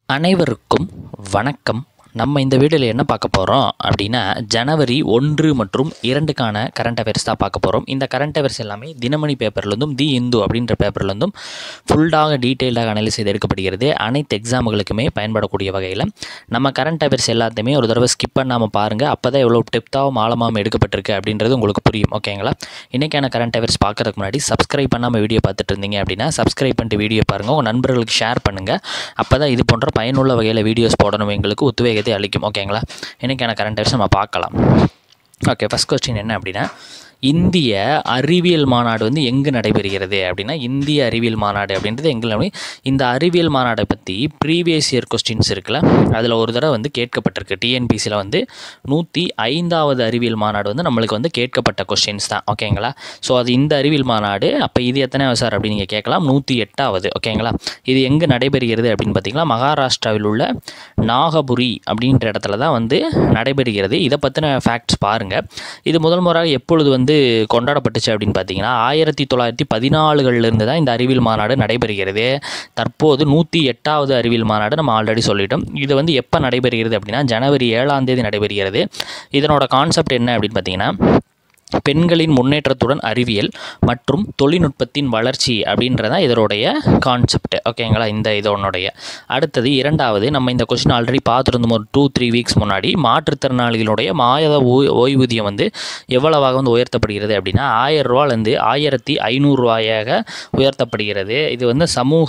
அனைவருக்கும் வணக்கம் நம்ம இந்த வீடியோவில் என்ன பார்க்க போகிறோம் அப்படின்னா ஜனவரி ஒன்று மற்றும் இரண்டுக்கான கரண்ட் அஃபேர்ஸ் தான் பார்க்க போகிறோம் இந்த கரண்ட் அஃபேர்ஸ் எல்லாமே தினமணி பேப்பர்லேருந்தும் தி இந்து அப்படின்ற பேப்பர்லேருந்தும் ஃபுல்லாக டீட்டெயிலாக அனலைஸ் செய்து எடுக்கப்படுகிறது அனைத்து எக்ஸாமுகளுக்குமே பயன்படக்கூடிய வகையில் நம்ம கரண்ட் அஃபேர்ஸ் எல்லாத்தையுமே ஒரு தடவை ஸ்கிப் பண்ணாமல் பாருங்கள் அப்போ தான் எவ்வளோ டெப்த்தாகவும் ஆழமாகவும் எடுக்கப்பட்டிருக்கு அப்படின்றது உங்களுக்கு புரியும் ஓகேங்களா இன்றைக்கான கரண்ட் அஃபேர்ஸ் பார்க்கறதுக்கு முன்னாடி சப்ஸ்கிரைப் பண்ணாமல் வீடியோ பார்த்துட்டு இருந்தீங்க அப்படின்னா சப்ஸ்கிரைப் பண்ணிட்டு வீடியோ பாருங்கள் உங்கள் நண்பர்களுக்கு ஷேர் பண்ணுங்கள் அப்போ தான் இது போன்ற பயனுள்ள வகையில் வீடியோஸ் போடணும் எங்களுக்கு உத்வேகத்தை அளிக்கும் ஓகேங்களா இன்றைக்கான கரண்ட் அஃபேர்ஸ் நம்ம பார்க்கலாம் ஓகே ஃபஸ்ட் கொஸ்டின் என்ன அப்படின்னா இந்திய அறிவியல் மாநாடு வந்து எங்கு நடைபெறுகிறது அப்படின்னா இந்திய அறிவியல் மாநாடு அப்படின்றது எங்கே அப்படி இந்த அறிவியல் மாநாடை பற்றி ப்ரீவியஸ் இயர் கொஸ்டின்ஸ் இருக்குல்ல அதில் ஒரு தடவை வந்து கேட்கப்பட்டிருக்கு டிஎன்பிசியில் வந்து நூற்றி ஐந்தாவது அறிவியல் மாநாடு வந்து நம்மளுக்கு வந்து கேட்கப்பட்ட கொஸ்டின்ஸ் தான் ஓகேங்களா ஸோ அது இந்த அறிவியல் மாநாடு அப்போ இது எத்தனை சார் அப்படின்னு நீங்கள் கேட்கலாம் நூற்றி எட்டாவது ஓகேங்களா இது எங்கே நடைபெறுகிறது அப்படின்னு பார்த்தீங்கன்னா மகாராஷ்டிராவில் உள்ள நாகபுரி அப்படின்ற இடத்துல தான் வந்து நடைபெறுகிறது இதை பற்றின ஃபேக்ட்ஸ் பாருங்கள் இது முதல் முறையாக எப்பொழுது வந்து கொண்டாடப்பட்டுச்சு அப்படின்னு பார்த்தீங்கன்னா ஆயிரத்தி தொள்ளாயிரத்தி பதினாலுகளிலிருந்து தான் இந்த அறிவியல் மாநாடு நடைபெறுகிறது தற்போது நூற்றி எட்டாவது அறிவியல் மாநாடு நம்ம ஆல்ரெடி சொல்லிட்டோம் இது வந்து எப்போ நடைபெறுகிறது அப்படின்னா ஜனவரி ஏழாம் தேதி நடைபெறுகிறது இதனோட கான்செப்ட் என்ன அப்படின்னு பார்த்தீங்கன்னா பெண்களின் முன்னேற்றத்துடன் அறிவியல் மற்றும் தொழில்நுட்பத்தின் வளர்ச்சி அப்படின்றதான் இதனுடைய கான்செப்ட் ஓகேங்களா இந்த இதனுடைய அடுத்தது இரண்டாவது நம்ம இந்த கொஸ்டின் ஆல்ரெடி பார்த்துருந்தோம் ஒரு டூ த்ரீ வீக்ஸ் முன்னாடி மாற்றுத்திறனாளிகளுடைய மாத ஓய் ஓய்வூதியம் வந்து எவ்வளவாக வந்து உயர்த்தப்படுகிறது அப்படின்னா ஆயிரம் ரூபாலேருந்து ஆயிரத்தி ஐநூறுரூவாயாக உயர்த்தப்படுகிறது இது வந்து சமூக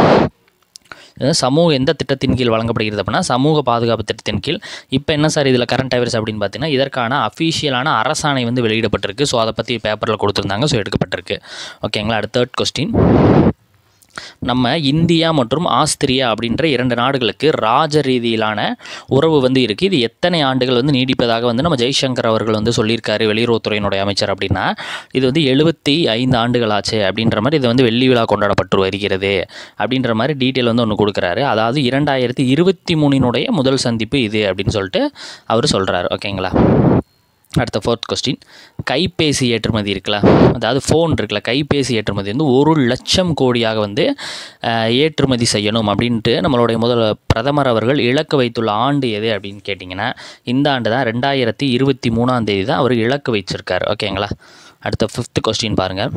இது சமூக எந்த திட்டத்தின் கீழ் வழங்கப்படுகிறது அப்படின்னா சமூக பாதுகாப்பு திட்டத்தின் கீழ் இப்போ என்ன சார் இதில் கரண்ட் அஃபேர்ஸ் அப்படின்னு பார்த்தீங்கன்னா இதற்கான அஃபீஷியலான அரசாணை வந்து வெளியிடப்பட்டிருக்கு ஸோ அதை பற்றி பேப்பரில் கொடுத்துருந்தாங்க ஸோ எடுக்கப்பட்டிருக்கு ஓகேங்களா அடுத்த தேர்ட் கொஸ்டின் நம்ம இந்தியா மற்றும் ஆஸ்திரியா அப்படின்ற இரண்டு நாடுகளுக்கு ராஜ ரீதியிலான உறவு வந்து இருக்குது இது எத்தனை ஆண்டுகள் வந்து நீடிப்பதாக வந்து நம்ம ஜெய்சங்கர் அவர்கள் வந்து சொல்லியிருக்காரு வெளியுறவுத்துறையினுடைய அமைச்சர் அப்படின்னா இது வந்து எழுபத்தி ஐந்து ஆண்டுகள் ஆச்சு அப்படின்ற மாதிரி இது வந்து வெள்ளி விழா கொண்டாடப்பட்டு வருகிறது அப்படின்ற மாதிரி டீட்டெயில் வந்து ஒன்று கொடுக்குறாரு அதாவது இரண்டாயிரத்தி இருபத்தி மூணினுடைய முதல் சந்திப்பு இது அப்படின்னு சொல்லிட்டு அவர் சொல்கிறாரு ஓகேங்களா அடுத்த ஃபோர்த் கொஸ்டின் கைபேசி ஏற்றுமதி இருக்குல்ல அதாவது ஃபோன் இருக்குல்ல கைபேசி ஏற்றுமதி வந்து ஒரு லட்சம் கோடியாக வந்து அஹ், ஏற்றுமதி செய்யணும் அப்படின்ட்டு நம்மளுடைய முதல் பிரதமர் அவர்கள் இலக்கு வைத்துள்ள ஆண்டு எது அப்படின்னு கேட்டிங்கன்னா இந்த ஆண்டு தான் ரெண்டாயிரத்தி இருபத்தி மூணாம் தேதி தான் அவர் இலக்கு வச்சிருக்காரு ஓகேங்களா அடுத்த ஃபிஃப்த் கொஸ்டின் பாருங்கள்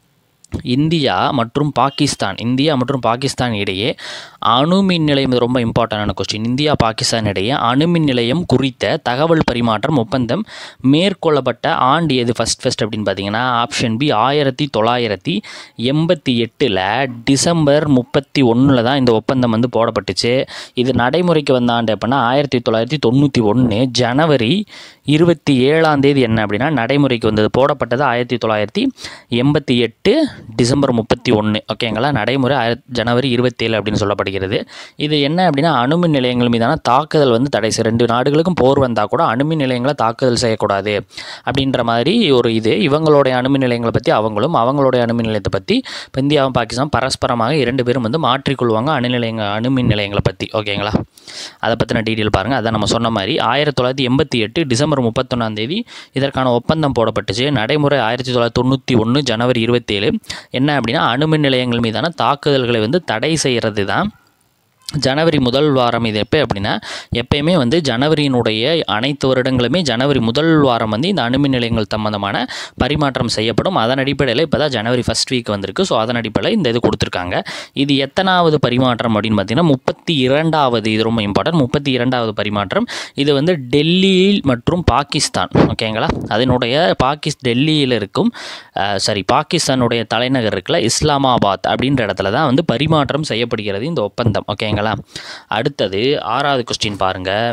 இந்தியா மற்றும் பாகிஸ்தான் இந்தியா மற்றும் பாகிஸ்தான் இடையே அணுமின் நிலையம் இது ரொம்ப இம்பார்ட்டண்டான கொஸ்டின் இந்தியா பாகிஸ்தான் இடையே அணுமின் நிலையம் குறித்த தகவல் பரிமாற்றம் ஒப்பந்தம் மேற்கொள்ளப்பட்ட ஆண்டு எது ஃபஸ்ட் ஃபஸ்ட் அப்படின்னு பார்த்தீங்கன்னா ஆப்ஷன் பி ஆயிரத்தி தொள்ளாயிரத்தி எண்பத்தி எட்டில் டிசம்பர் முப்பத்தி ஒன்றில் தான் இந்த ஒப்பந்தம் வந்து போடப்பட்டுச்சு இது நடைமுறைக்கு வந்த ஆண்டு எப்படின்னா ஆயிரத்தி தொள்ளாயிரத்தி தொண்ணூற்றி ஒன்று ஜனவரி இருபத்தி ஏழாம் தேதி என்ன அப்படின்னா நடைமுறைக்கு வந்தது போடப்பட்டது ஆயிரத்தி தொள்ளாயிரத்தி எண்பத்தி எட்டு டிசம்பர் முப்பத்தி ஒன்று ஓகேங்களா நடைமுறை ஆயிரத்தி ஜனவரி இருபத்தேழு அப்படின்னு சொல்லப்படுகிறது இது என்ன அப்படின்னா அணுமின் நிலையங்கள் மீதான தாக்குதல் வந்து தடை செய்ய ரெண்டு நாடுகளுக்கும் போர் வந்தால் கூட அணுமின் நிலையங்களை தாக்குதல் செய்யக்கூடாது அப்படின்ற மாதிரி ஒரு இது இவங்களுடைய அணுமின் நிலையங்களை பற்றி அவங்களும் அவங்களுடைய அணுமின் நிலையத்தை பற்றி இப்போ இந்தியாவும் பாகிஸ்தான் பரஸ்பரமாக இரண்டு பேரும் வந்து மாற்றிக்கொள்வாங்க அணு நிலையங்க அணுமின் நிலையங்களை பற்றி ஓகேங்களா அதை பற்றின டீட்டெயில் பாருங்கள் அதான் நம்ம சொன்ன மாதிரி ஆயிரத்தி தொள்ளாயிரத்தி எண்பத்தி எட்டு டிசம்பர் முப்பத்தொன்னாம் தேதி இதற்கான ஒப்பந்தம் போடப்பட்டுச்சு நடைமுறை ஆயிரத்தி தொள்ளாயிரத்தி தொண்ணூற்றி ஒன்று ஜனவரி இருபத்தேழு என்ன அப்படின்னா அணுமின் நிலையங்கள் மீதான தாக்குதல்களை வந்து தடை செய்கிறது தான் ஜனவரி முதல் வாரம் இது எப்போ அப்படின்னா எப்பயுமே வந்து ஜனவரியினுடைய அனைத்து வருடங்களுமே ஜனவரி முதல் வாரம் வந்து இந்த அணுமின் நிலையங்கள் சம்பந்தமான பரிமாற்றம் செய்யப்படும் அதன் அடிப்படையில் இப்போ தான் ஜனவரி ஃபஸ்ட் வீக் வந்திருக்கு ஸோ அதன் அடிப்படையில் இந்த இது கொடுத்துருக்காங்க இது எத்தனாவது பரிமாற்றம் அப்படின்னு பார்த்தீங்கன்னா முப்பத்தி இரண்டாவது இது ரொம்ப இம்பார்ட்டன்ட் முப்பத்தி இரண்டாவது பரிமாற்றம் இது வந்து டெல்லியில் மற்றும் பாகிஸ்தான் ஓகேங்களா அதனுடைய பாகிஸ் டெல்லியில் இருக்கும் சாரி பாகிஸ்தானுடைய தலைநகர் இருக்குல்ல இஸ்லாமாபாத் அப்படின்ற இடத்துல தான் வந்து பரிமாற்றம் செய்யப்படுகிறது இந்த ஒப்பந்தம் ஓகேங்களா அடுத்தது ஆறாவது கொஸ்டின் பாருங்கள்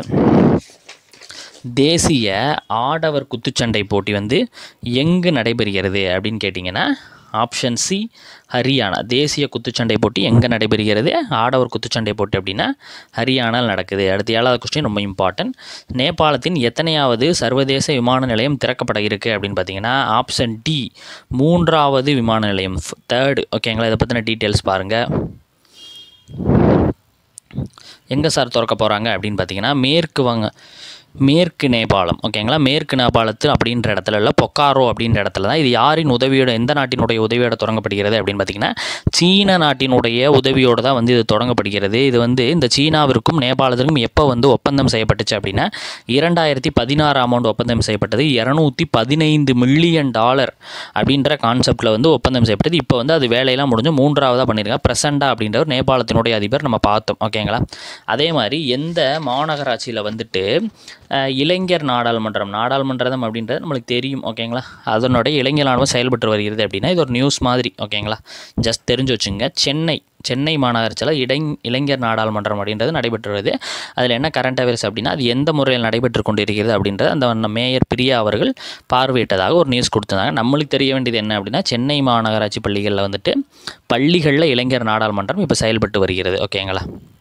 தேசிய ஆடவர் குத்துச்சண்டை போட்டி வந்து எங்கு நடைபெறுகிறது அப்படின்னு கேட்டிங்கன்னா ஆப்ஷன் சி ஹரியானா தேசிய குத்துச்சண்டை போட்டி எங்கே நடைபெறுகிறது ஆடவர் குத்துச்சண்டை போட்டி அப்படின்னா ஹரியானாவில் நடக்குது அடுத்து ஏழாவது கொஸ்டின் ரொம்ப இம்பார்ட்டன்ட் நேபாளத்தின் எத்தனையாவது சர்வதேச விமான நிலையம் திறக்கப்பட இருக்குது அப்படின்னு பார்த்தீங்கன்னா ஆப்ஷன் டி மூன்றாவது விமான நிலையம் தேர்டு ஓகேங்களா இதை பற்றின டீட்டெயில்ஸ் பாருங்கள் எங்கே சார் திறக்க போகிறாங்க அப்படின்னு பார்த்தீங்கன்னா மேற்கு வங்க மேற்கு நேபாளம் ஓகேங்களா மேற்கு நேபாளத்து அப்படின்ற இடத்துல இல்லை பொக்காரோ அப்படின்ற இடத்துல தான் இது யாரின் உதவியோட எந்த நாட்டினுடைய உதவியோட தொடங்கப்படுகிறது அப்படின்னு பார்த்தீங்கன்னா சீன நாட்டினுடைய உதவியோடு தான் வந்து இது தொடங்கப்படுகிறது இது வந்து இந்த சீனாவிற்கும் நேபாளத்திற்கும் எப்போ வந்து ஒப்பந்தம் செய்யப்பட்டுச்சு அப்படின்னா இரண்டாயிரத்தி பதினாறாம் ஆண்டு ஒப்பந்தம் செய்யப்பட்டது இரநூத்தி பதினைந்து மில்லியன் டாலர் அப்படின்ற கான்செப்டில் வந்து ஒப்பந்தம் செய்யப்பட்டது இப்போ வந்து அது வேலையெல்லாம் முடிஞ்சு மூன்றாவதாக பண்ணியிருக்காங்க பிரசண்டா அப்படின்றவர் நேபாளத்தினுடைய அதிபர் நம்ம பார்த்தோம் ஓகேங்களா அதே மாதிரி எந்த மாநகராட்சியில் வந்துட்டு அஹ், இளைஞர் நாடாளுமன்றம் நாடாளுமன்றம் அப்படின்றது நம்மளுக்கு தெரியும் ஓகேங்களா அதனுடைய இளைஞர் நாடாளுமன்றம் செயல்பட்டு வருகிறது அப்படின்னா இது ஒரு நியூஸ் மாதிரி ஓகேங்களா ஜஸ்ட் தெரிஞ்சு வச்சுங்க சென்னை சென்னை மாநகராட்சியில் இடை இளைஞர் நாடாளுமன்றம் அப்படின்றது நடைபெற்று வருது அதில் என்ன கரண்ட் அஃபேர்ஸ் அப்படின்னா அது எந்த முறையில் நடைபெற்று கொண்டிருக்கிறது அப்படின்றது அந்த மேயர் பிரியா அவர்கள் பார்வையிட்டதாக ஒரு நியூஸ் கொடுத்திருந்தாங்க நம்மளுக்கு தெரிய வேண்டியது என்ன அப்படின்னா சென்னை மாநகராட்சி பள்ளிகளில் வந்துட்டு பள்ளிகளில் இளைஞர் நாடாளுமன்றம் இப்போ செயல்பட்டு வருகிறது ஓகேங்களா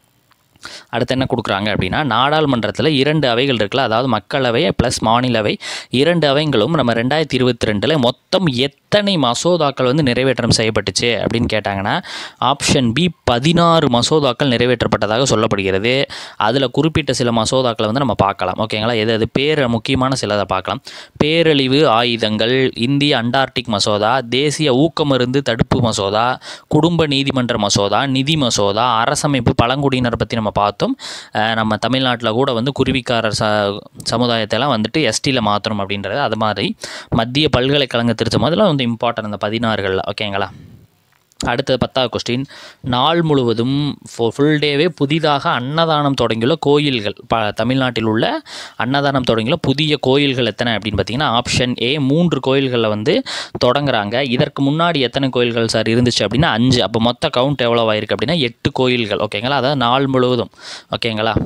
அடுத்து என்ன கொடுக்குறாங்க அப்படின்னா நாடாளுமன்றத்தில் இரண்டு அவைகள் இருக்குல்ல அதாவது மக்களவை ப்ளஸ் மாநிலவை இரண்டு அவைகளும் நம்ம ரெண்டாயிரத்தி இருபத்தி ரெண்டில் மொத்தம் எத்தனை மசோதாக்கள் வந்து நிறைவேற்றம் செய்யப்பட்டுச்சு அப்படின்னு கேட்டாங்கன்னா ஆப்ஷன் பி பதினாறு மசோதாக்கள் நிறைவேற்றப்பட்டதாக சொல்லப்படுகிறது அதில் குறிப்பிட்ட சில மசோதாக்களை வந்து நம்ம பார்க்கலாம் ஓகேங்களா எது அது பேர் முக்கியமான சிலதை பார்க்கலாம் பேரழிவு ஆயுதங்கள் இந்திய அண்டார்டிக் மசோதா தேசிய ஊக்கமருந்து தடுப்பு மசோதா குடும்ப நீதிமன்ற மசோதா நிதி மசோதா அரசமைப்பு பழங்குடியினர் பற்றி நம்ம பார்த்தோம் அஹ் நம்ம தமிழ்நாட்டில் கூட வந்து குருவிக்காரர் ச சமுதாயத்தெல்லாம் வந்துட்டு எஸ்டியில் மாற்றணும் அப்படின்றது அது மாதிரி மத்திய பல்கலைக்கழக திருத்தம் அதெல்லாம் வந்து இம்பார்ட்டன்ட் அந்த பதினாறுகளில் ஓகேங்களா அடுத்தது பத்தாவது கொஸ்டின் நாள் முழுவதும் ஃபுல் டேவே புதிதாக அன்னதானம் தொடங்கியுள்ள கோயில்கள் ப தமிழ்நாட்டில் உள்ள அன்னதானம் தொடங்கியுள்ள புதிய கோயில்கள் எத்தனை அப்படின்னு பார்த்தீங்கன்னா ஆப்ஷன் ஏ மூன்று கோயில்களில் வந்து தொடங்குறாங்க இதற்கு முன்னாடி எத்தனை கோயில்கள் சார் இருந்துச்சு அப்படின்னா அஞ்சு அப்போ மொத்த கவுண்ட் எவ்வளோ ஆயிருக்கு அப்படின்னா எட்டு கோயில்கள் ஓகேங்களா அதாவது நாள் முழுவதும் ஓகேங்களா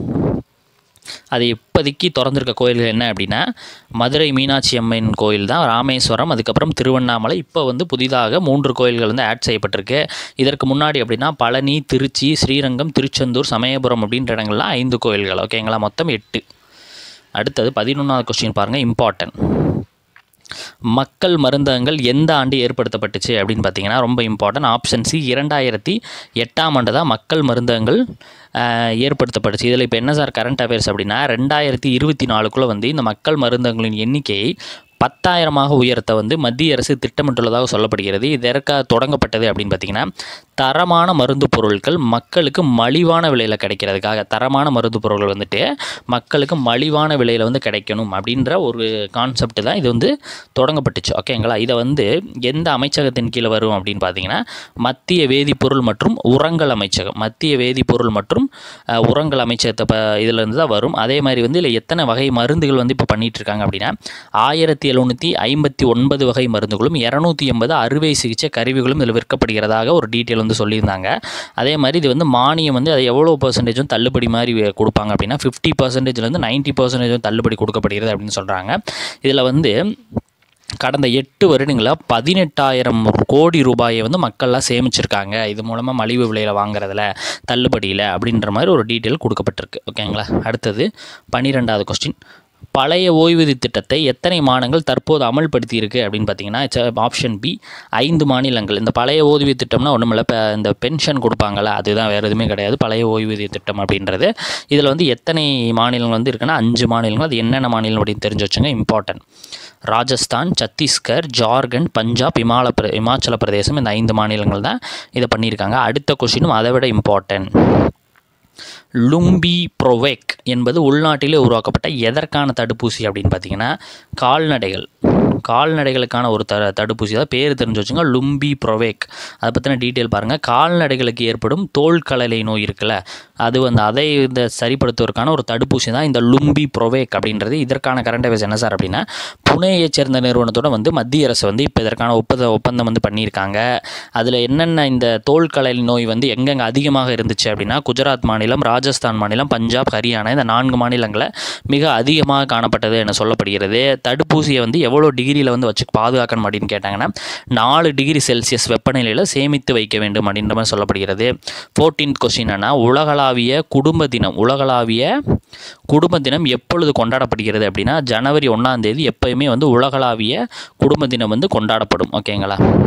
அது இப்போதைக்கு திறந்திருக்க கோயில்கள் என்ன அப்படின்னா மதுரை மீனாட்சி அம்மன் கோயில் தான் ராமேஸ்வரம் அதுக்கப்புறம் திருவண்ணாமலை இப்போ வந்து புதிதாக மூன்று கோயில்கள் வந்து ஆட் செய்யப்பட்டிருக்கு இதற்கு முன்னாடி அப்படின்னா பழனி திருச்சி ஸ்ரீரங்கம் திருச்செந்தூர் சமயபுரம் அப்படின்ற இடங்கள்லாம் ஐந்து கோயில்கள் ஓகேங்களா மொத்தம் எட்டு அடுத்தது பதினொன்றாவது கொஸ்டின் பாருங்கள் இம்பார்ட்டன்ட் மக்கள் மருந்தகங்கள் எந்த ஆண்டு ஏற்படுத்தப்பட்டுச்சு அப்படின்னு பார்த்தீங்கன்னா ரொம்ப இம்பார்ட்டன்ட் ஆப்ஷன் சி இரண்டாயிரத்தி எட்டாம் ஆண்டு தான் மக்கள் மருந்தகங்கள் ஆஹ், ஏற்படுத்தப்பட்டுச்சு இதில் இப்போ என்ன சார் கரண்ட் அஃபேர்ஸ் அப்படின்னா ரெண்டாயிரத்தி இருபத்தி நாலுக்குள்ளே வந்து இந்த மக்கள் மருந்தகங்களின் எண்ணிக்கையை பத்தாயிரமாக உயர்த்த வந்து மத்திய அரசு திட்டமிட்டுள்ளதாக சொல்லப்படுகிறது இது எதற்காக தொடங்கப்பட்டது அப்படின்னு பார்த்தீங்கன்னா தரமான மருந்து பொருட்கள் மக்களுக்கு மலிவான விலையில் கிடைக்கிறதுக்காக தரமான மருந்து பொருட்கள் வந்துட்டு மக்களுக்கு மலிவான விலையில் வந்து கிடைக்கணும் அப்படின்ற ஒரு கான்செப்ட் தான் இது வந்து தொடங்கப்பட்டுச்சு ஓகேங்களா இதை வந்து எந்த அமைச்சகத்தின் கீழே வரும் அப்படின்னு பார்த்தீங்கன்னா மத்திய வேதிப்பொருள் மற்றும் உரங்கள் அமைச்சகம் மத்திய வேதிப்பொருள் மற்றும் அஹ், உரங்கள் அமைச்சகத்தை ப இதிலேருந்து தான் வரும் அதே மாதிரி வந்து இதில் எத்தனை வகை மருந்துகள் வந்து இப்போ பண்ணிட்டு இருக்காங்க அப்படின்னா ஆயிரத்தி எழுநூற்றி ஐம்பத்தி ஒன்பது வகை மருந்துகளும் இரநூத்தி எண்பது அறுவை சிகிச்சை கருவிகளும் இதில் விற்கப்படுகிறதாக ஒரு டீட்டெயில் வந்து சொல்லியிருந்தாங்க அதே மாதிரி இது வந்து மானியம் வந்து அது எவ்வளோ பர்சன்டேஜ் வந்து தள்ளுபடி மாதிரி வே- கொடுப்பாங்க அப்படின்னா ஃபிஃப்டி பர்சன்டேஜ்லேருந்து நைன்ட்டி பர்சன்டேஜ் வந்து தள்ளுபடி கொடுக்கப்படுகிறது அப்படின்னு சொல்கிறாங்க இதில் வந்து கடந்த எட்டு வருடங்களில் பதினெட்டாயிரம் கோடி ரூபாயை வந்து மக்கள்லாம் சேமிச்சிருக்காங்க இது மூலமாக மலிவு விலையில் வாங்குறதுல தள்ளுபடியில் அப்படின்ற மாதிரி ஒரு டீட்டெயில் கொடுக்கப்பட்டிருக்கு ஓகேங்களா அடுத்தது பன்னிரெண்டாவது கொஸ்டின் பழைய ஓய்வூதிய திட்டத்தை எத்தனை மாநிலங்கள் தற்போது அமல்படுத்தி இருக்கு அப்படின்னு பார்த்தீங்கன்னா ஆப்ஷன் பி ஐந்து மாநிலங்கள் இந்த பழைய ஓய்வூதிய திட்டம்னா ஒன்றுமில்ல இப்போ இந்த பென்ஷன் கொடுப்பாங்கள்ல அதுதான் வேறு எதுவுமே கிடையாது பழைய ஓய்வூதிய திட்டம் அப்படின்றது இதில் வந்து எத்தனை மாநிலங்கள் வந்து இருக்குன்னா அஞ்சு மாநிலங்கள் அது என்னென்ன மாநிலம் அப்படின்னு தெரிஞ்சு வச்சுங்க இம்பார்ட்டன்ட் ராஜஸ்தான் சத்தீஸ்கர் ஜார்க்கண்ட் பஞ்சாப் இமால பிர இமாச்சல பிரதேசம் இந்த ஐந்து மாநிலங்கள் தான் இதை பண்ணியிருக்காங்க அடுத்த கொஷினும் அதை விட இம்பார்ட்டன்ட் லும்பி ப்ரோவேக் என்பது உள்நாட்டிலே உருவாக்கப்பட்ட எதற்கான தடுப்பூசி அப்படின்னு பார்த்தீங்கன்னா கால்நடைகள் கால்நடைகளுக்கான ஒரு த தடுப்பூசி தான் பேர் தெரிஞ்சு வச்சுங்க லும்பி ப்ரோவேக் அதை பற்றின டீட்டெயில் பாருங்கள் கால்நடைகளுக்கு ஏற்படும் தோல் கலலை நோய் இருக்குல்ல அது வந்து அதை இந்த சரிப்படுத்துவதற்கான ஒரு தடுப்பூசி தான் இந்த லும்பி ப்ரோவேக் அப்படின்றது இதற்கான கரண்ட் அஃபேர்ஸ் என்ன சார் அப்படின்னா புனேயைச் சேர்ந்த நிறுவனத்தோட வந்து மத்திய அரசு வந்து இப்போ இதற்கான ஒப்பந்த ஒப்பந்தம் வந்து பண்ணியிருக்காங்க அதில் என்னென்ன இந்த தோல் கலலை நோய் வந்து எங்கெங்கே அதிகமாக இருந்துச்சு அப்படின்னா குஜராத் மாநிலம் ராஜஸ்தான் மாநிலம் பஞ்சாப் ஹரியானா இந்த நான்கு மாநிலங்களில் மிக அதிகமாக காணப்பட்டது என சொல்லப்படுகிறது தடுப்பூசியை வந்து எவ்வளோ டிகிரியில் வந்து வச்சு பாதுகாக்கணும் அப்படின்னு கேட்டாங்கன்னா நாலு டிகிரி செல்சியஸ் வெப்பநிலையில் சேமித்து வைக்க வேண்டும் அப்படின்ற மாதிரி சொல்லப்படுகிறது ஃபோர்டீன்த் கொஸ்டின் என்ன உலகளாவிய குடும்ப தினம் உலகளாவிய குடும்ப தினம் எப்பொழுது கொண்டாடப்படுகிறது அப்படின்னா ஜனவரி ஒன்றாம் தேதி எப்பயுமே வந்து உலகளாவிய குடும்ப தினம் வந்து கொண்டாடப்படும் ஓகேங்களா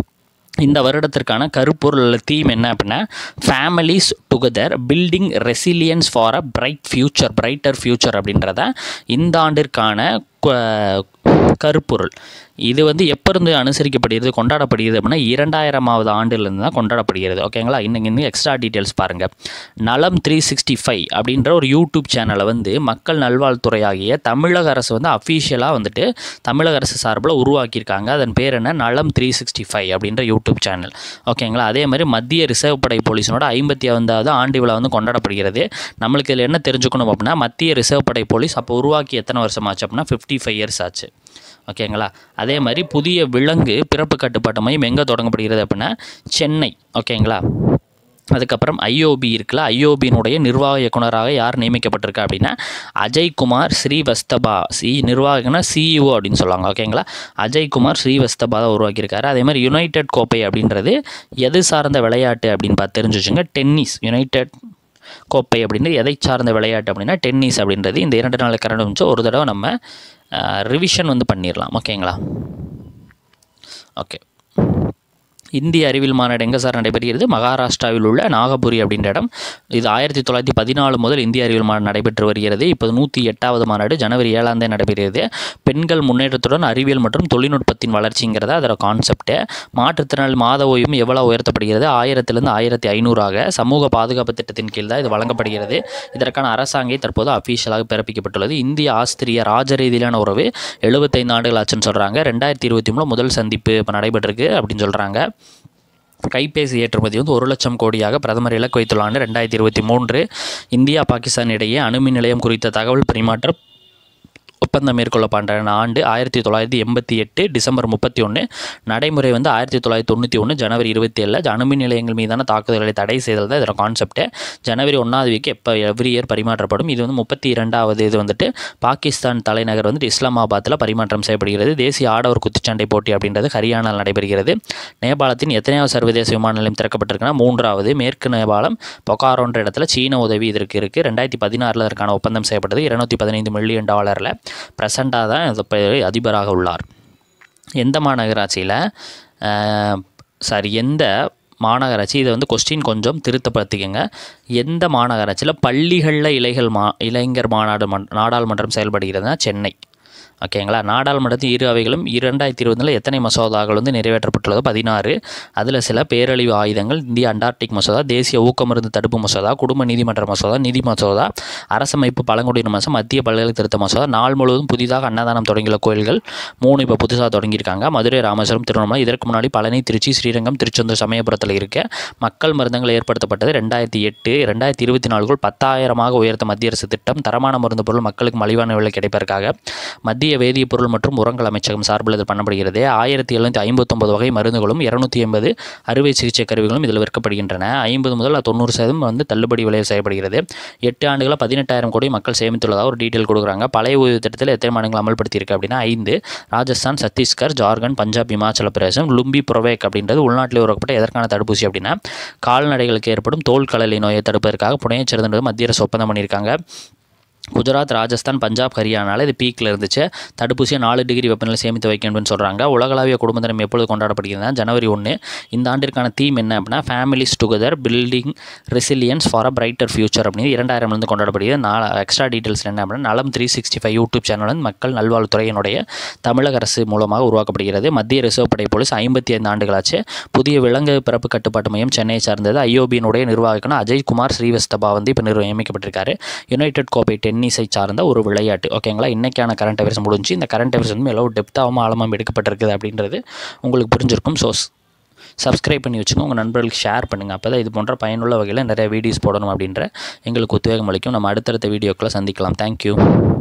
இந்த வருடத்திற்கான கருப்பொருள் தீம் என்ன அப்படின்னா families together building resilience for a bright future brighter future அப்படின்றத இந்த ஆண்டிற்கான க- கருப்பொருள் இது வந்து எப்போ இருந்து அனுசரிக்கப்படுகிறது கொண்டாடப்படுகிறது அப்படின்னா இரண்டாயிரமாவது ஆண்டிலிருந்து தான் கொண்டாடப்படுகிறது ஓகேங்களா இன்னைக்கு இன்னும் எக்ஸ்ட்ரா டீட்டெயில்ஸ் பாருங்கள் நலம் த்ரீ சிக்ஸ்டி ஃபைவ் அப்படின்ற ஒரு யூடியூப் சேனலை வந்து மக்கள் நல்வாழ்வுத்துறையாகிய தமிழக அரசு வந்து அஃபீஷியலாக வந்துட்டு தமிழக அரசு சார்பில் உருவாக்கியிருக்காங்க அதன் பேர் என்ன நலம் த்ரீ சிக்ஸ்டி ஃபைவ் அப்படின்ற யூடியூப் சேனல் ஓகேங்களா அதே மாதிரி மத்திய ரிசர்வ் படை போலீஸினோட ஐம்பத்தி ஐந்தாவது ஆண்டு விழா வந்து கொண்டாடப்படுகிறது நம்மளுக்கு இதில் என்ன தெரிஞ்சுக்கணும் அப்படின்னா மத்திய ரிசர்வ் படை போலீஸ் அப்போ உருவாக்கி எத்தனை வருஷம் ஆச்சு அப்படின்னா ஃபிஃப்டி ஃபைவ் இயர்ஸ் ஆச்சு ஓகேங்களா அதே மாதிரி புதிய விலங்கு பிறப்பு கட்டுப்பாட்டு மையம் எங்கே தொடங்கப்படுகிறது அப்படின்னா சென்னை ஓகேங்களா அதுக்கப்புறம் ஐஓபி இருக்குல்ல ஐஓபியினுடைய நிர்வாக இயக்குனராக யார் நியமிக்கப்பட்டிருக்கா அப்படின்னா அஜய்குமார் ஸ்ரீவஸ்தபா சி நிர்வாகனா சிஇஓ அப்படின்னு சொல்லுவாங்க ஓகேங்களா அஜய்குமார் ஸ்ரீவஸ்தபா தான் உருவாக்கியிருக்காரு அதே மாதிரி யுனைடெட் கோப்பை அப்படின்றது எது சார்ந்த விளையாட்டு அப்படின்னு பார்த்து தெரிஞ்சு வச்சுங்க டென்னிஸ் யுனைடெட் கோப்பை அப்படின்றது எதை சார்ந்த விளையாட்டு அப்படின்னா டென்னிஸ் அப்படின்றது இந்த இரண்டு நாள் கரண்ட் வந்து ஒரு தடவை நம்ம ரிவிஷன் வந்து பண்ணிடலாம் ஓகேங்களா ஓகே இந்திய அறிவியல் மாநாடு எங்கே சார் நடைபெறுகிறது மகாராஷ்டிராவில் உள்ள நாகபுரி அப்படின்ற இடம் இது ஆயிரத்தி தொள்ளாயிரத்தி பதினாலு முதல் இந்திய அறிவியல் மாநாடு நடைபெற்று வருகிறது இப்போது நூற்றி எட்டாவது மாநாடு ஜனவரி ஏழாம் தேதி நடைபெறுகிறது பெண்கள் முன்னேற்றத்துடன் அறிவியல் மற்றும் தொழில்நுட்பத்தின் வளர்ச்சிங்கிறத அதோட கான்செப்ட்டு மாற்றுத்திறனாளி மாத ஓய்வும் எவ்வளோ உயர்த்தப்படுகிறது ஆயிரத்திலிருந்து ஆயிரத்தி ஐநூறாக சமூக பாதுகாப்பு திட்டத்தின் கீழ் தான் இது வழங்கப்படுகிறது இதற்கான அரசாங்கை தற்போது அஃபீஷியலாக பிறப்பிக்கப்பட்டுள்ளது இந்திய ஆஸ்திரிய ராஜரீதியிலான உறவு எழுபத்தைந்து ஆண்டுகள் ஆச்சுன்னு சொல்கிறாங்க ரெண்டாயிரத்தி இருபத்தி மூணு முதல் சந்திப்பு இப்போ நடைபெற்றிருக்கு அப்படின்னு சொல்கிறாங்க கைபேசி ஏற்றுமதி வந்து ஒரு லட்சம் கோடியாக பிரதமர் இலக்கு வைத்துள்ள ஆண்டு ரெண்டாயிரத்தி இருபத்தி மூன்று இந்தியா பாகிஸ்தான் இடையே அணுமின் நிலையம் குறித்த தகவல் பரிமாற்றம் ஒப்பந்தம் மேற்கொள்ளப்பட்ட ஆண்டு ஆயிரத்தி தொள்ளாயிரத்தி எண்பத்தி எட்டு டிசம்பர் முப்பத்தி ஒன்று நடைமுறை வந்து ஆயிரத்தி தொள்ளாயிரத்தி தொண்ணூற்றி ஒன்று ஜனவரி இருபத்தி ஏழில் அணுமின் நிலையங்கள் மீதான தாக்குதல்களை தடை செய்தல் தான் இதோட கான்செப்ட்டு ஜனவரி ஒன்றாவது வீக் எப்போ எவ்ரி இயர் பரிமாற்றப்படும் இது வந்து முப்பத்தி இரண்டாவது இது வந்துட்டு பாகிஸ்தான் தலைநகர் வந்துட்டு இஸ்லாமாபாத்தில் பரிமாற்றம் செய்யப்படுகிறது தேசிய ஆடவர் குத்துச்சண்டை போட்டி அப்படின்றது ஹரியானாவில் நடைபெறுகிறது நேபாளத்தின் எத்தனையாவது சர்வதேச விமான நிலையம் திறக்கப்பட்டிருக்குன்னா மூன்றாவது மேற்கு நேபாளம் பொகாரோன்ற இடத்துல சீன உதவி இதற்கு இருக்குது ரெண்டாயிரத்தி பதினாறில் இதற்கான ஒப்பந்தம் செய்யப்பட்டது இருநூத்தி பதினைந்து மில்லியன் டாலரில் ப்ரெசண்ட்டாக தான் இது இப்போ அதிபராக உள்ளார் எந்த மாநகராட்சியில் சாரி எந்த மாநகராட்சி இதை வந்து கொஸ்டின் கொஞ்சம் திருத்தப்படுத்திக்கங்க எந்த மாநகராட்சியில் பள்ளிகளில் இலைகள் மா இளைஞர் மாநாடு மன் நாடாளுமன்றம் செயல்படுகிறதுனா சென்னை ஓகேங்களா நாடாளுமன்றத்தின் இரு அவைகளும் இரண்டாயிரத்தி இருபதில் எத்தனை மசோதாக்கள் வந்து நிறைவேற்றப்பட்டுள்ளது பதினாறு அதில் சில பேரழிவு ஆயுதங்கள் இந்திய அண்டார்டிக் மசோதா தேசிய ஊக்கமருந்து தடுப்பு மசோதா குடும்ப நீதிமன்ற மசோதா நிதி மசோதா அரசமைப்பு பழங்குடியின மசோதா மத்திய பல்கலை திருத்த மசோதா நாள் முழுவதும் புதிதாக அன்னதானம் தொடங்கியுள்ள கோயில்கள் மூணு இப்போ புதுசாக தொடங்கியிருக்காங்க மதுரை ராமேஸ்வரம் திருவண்ணாமலை இதற்கு முன்னாடி பழனி திருச்சி ஸ்ரீரங்கம் திருச்செந்தூர் சமயபுரத்தில் இருக்க மக்கள் மருந்தங்கள் ஏற்படுத்தப்பட்டது ரெண்டாயிரத்தி எட்டு ரெண்டாயிரத்தி இருபத்தி நாலுக்குள் பத்தாயிரமாக உயர்த்த மத்திய அரசு திட்டம் தரமான மருந்து பொருள் மக்களுக்கு மலிவான விலை கிடைப்பதற்காக மத்திய வேதிப்பொருள் மற்றும் உரங்கள் அமைச்சகம் சார்பில் இது பண்ணப்படுகிறது ஆயிரத்தி எழுநூற்றி ஐம்பத்தொம்பது வகை மருந்துகளும் இரநூத்தி எண்பது அறுவை சிகிச்சை கருவிகளும் இதில் விற்கப்படுகின்றன ஐம்பது முதல் தொண்ணூறு சதவீதம் வந்து தள்ளுபடி விலையில் செய்யப்படுகிறது எட்டு ஆண்டுகளாக பதினெட்டாயிரம் கோடி மக்கள் சேமித்துள்ளதாக ஒரு டீட்டெயில் கொடுக்குறாங்க பழைய ஓய்வு திட்டத்தில் எத்தனை மாநிலங்கள் அமல்படுத்தியிருக்கு அப்படின்னா ஐந்து ராஜஸ்தான் சத்தீஸ்கர் ஜார்க்கண்ட் பஞ்சாப் இமாச்சல பிரதேசம் லும்பி புரோவேக் அப்படின்றது உள்நாட்டில் உருவாக்கப்பட்ட எதற்கான தடுப்பூசி அப்படின்னா கால்நடைகளுக்கு ஏற்படும் தோல் கலலை நோயை தடுப்பதற்காக புனையை சிறந்தது மத்திய அரசு ஒப்பந்தம் பண்ணியிருக்காங்க குஜராத் ராஜஸ்தான் பஞ்சாப் ஹரியானாவில் இது பீக்கில் இருந்துச்சு தடுப்பூசியை நாலு டிகிரி வெப்பநிலை சேமித்து வைக்கணும்னு சொல்கிறாங்க உலகளாவிய குடும்ப தினம் எப்பொழுது கொண்டாடப்படுகிறது ஜனவரி ஒன்று இந்த ஆண்டிற்கான தீம் என்ன அப்படின்னா families together building resilience for a brighter future அப்படின்னு இரண்டாயிரம்லேருந்து கொண்டாடப்படுகிறது நாலு எக்ஸ்ட்ரா டீட்டெயில்ஸ் என்ன அப்படின்னா Nalam three sixty five YouTube channel வந்து மக்கள் நல்வாழ்வுத்துறையினுடைய தமிழக அரசு மூலமாக உருவாக்கப்படுகிறது மத்திய ரிசர்வ் படை போலீஸ் ஐம்பத்தி ஐந்து ஆண்டுகளாச்சு புதிய விலங்கு பிறப்பு கட்டுப்பாட்டு மையம் சென்னையை சார்ந்தது ஐஓபியினுடைய நிர்வாகிக்கணும் அஜய்குமார் ஸ்ரீவஸ்தபா வந்து இப்போ நிர்வ நியமிக்கப்பட்டிருக்காரு யுனைடெட் கோப்பை டென்னிஸை சார்ந்த ஒரு விளையாட்டு ஓகேங்களா இன்றைக்கான கரண்ட் அஃபேர்ஸ் முடிஞ்சு இந்த கரண்ட் அஃபேர்ஸ் வந்து எவ்வளோ டெப்த்தாகவும் ஆழமாக எடுக்கப்பட்டிருக்குது அப்படின்றது உங்களுக்கு புரிஞ்சிருக்கும் ஸோ சப்ஸ்கிரைப் பண்ணி வச்சுக்கோங்க உங்கள் நண்பர்களுக்கு ஷேர் பண்ணுங்கள் அப்போ தான் இது போன்ற பயனுள்ள வகையில் நிறைய வீடியோஸ் போடணும் அப்படின்ற எங்களுக்கு உத்வேகம் அளிக்கும் நம்ம அடுத்தடுத்த வீடியோக்களை சந்திக்கலாம் தேங்க்யூ